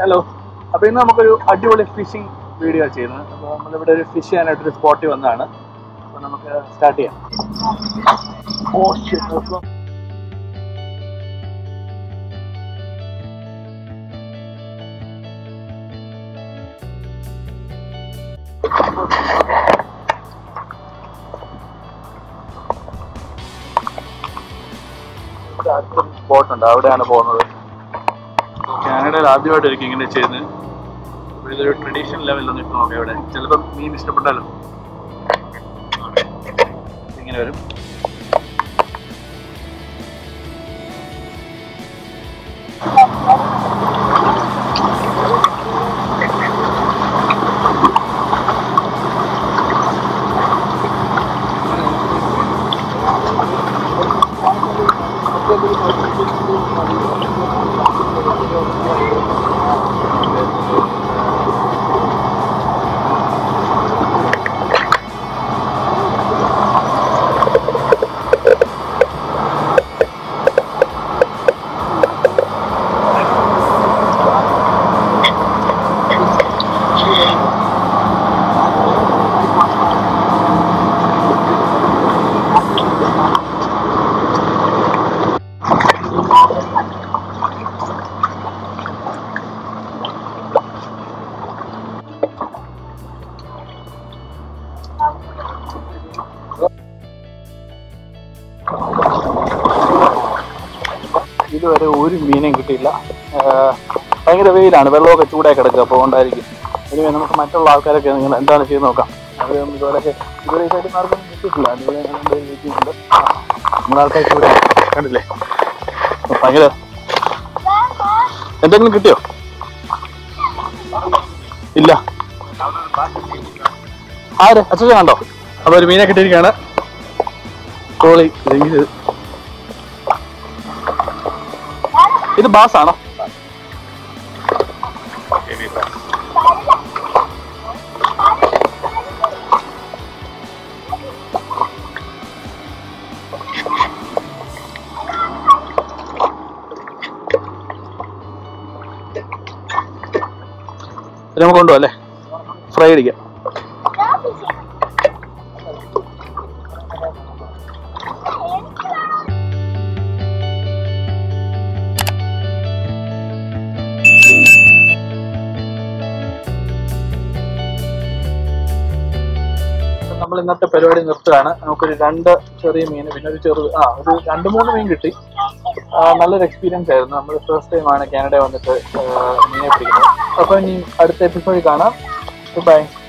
Hello അപ്പോൾ ഇന്ന് നമുക്കൊരു അടിപൊളി ഫിഷിംഗ് വീഡിയോ ചെയ്യുന്നത് അപ്പോൾ നമ്മളിവിടെ ഒരു ഫിഷ് ചെയ്യാനായിട്ടൊരു സ്പോട്ടിൽ വന്നതാണ് അപ്പോൾ നമുക്ക് സ്റ്റാർട്ട് ചെയ്യാം ഓ shit, നോക്കുക. ഇവിടെ അടുത്തൊരു സ്പോട്ട് ഉണ്ട് അവിടെയാണ് പോകുന്നത് കാനഡയിൽ ആദ്യമായിട്ടായിരിക്കും ഇങ്ങനെ ചെയ്യുന്നത് അപ്പോൾ ഇതൊരു ട്രഡീഷണൽ ലെവലിൽ നിൽക്കും നോക്കാം ഇവിടെ ചിലപ്പോൾ മീൻ ഇഷ്ടപ്പെട്ടാലോ ഇങ്ങനെ വരും ഇതുവരെ ഒരു മീനും കിട്ടിയില്ല ആഹ് ഭയങ്കര വെയിലാണ് വെള്ളമൊക്കെ ചൂടായി കിടക്കുക അപ്പോൾ ഉണ്ടായിരിക്കും ഇനി നമുക്ക് മറ്റുള്ള ആൾക്കാരൊക്കെ നിങ്ങൾ എന്താണ് ചെയ്ത് നോക്കാം അവർ ഇതുപോലെയൊക്കെ ഇതുവരെ ഈ സൈഡിൽ മാർക്കൊന്നും കിട്ടിയിട്ടില്ല അതുപോലെ ഞാൻ എന്തായാലും വെയിറ്റിംഗ് നമ്മുടെ ആൾക്കാർ ചൂടെ കണ്ടില്ലേ അപ്പൊ ഭയങ്കര എന്തെങ്കിലും കിട്ടിയോ ഇല്ല ആര് അച്ഛൻ കണ്ടോ അപ്പൊ ഒരു മീനെ കിട്ടിയിരിക്കുകയാണ് കോളി ഇത് ഇത് ബാസ് ആണോ ഇത് നമുക്ക് കൊണ്ടുപോകാം അല്ലേ ഫ്രൈ അടിക്കാം നമ്മൾ ഇന്നത്തെ പരിപാടി നിർത്തുകയാണ് നമുക്കൊരു രണ്ട് ചെറിയ മീൻ പിന്നെ ഒരു ചെറു ആ ഒരു രണ്ട് മൂന്ന് മീൻ കിട്ടി ആ, നല്ലൊരു എക്സ്പീരിയൻസ് ആയിരുന്നു നമ്മൾ ഫസ്റ്റ് ടൈം ആണ് കാനഡ വന്നിട്ട് ആ, മീനെ പിടിക്കുന്നത് അപ്പോൾ ഇനി അടുത്ത എപ്പിസോഡിൽ കാണാം ബൈ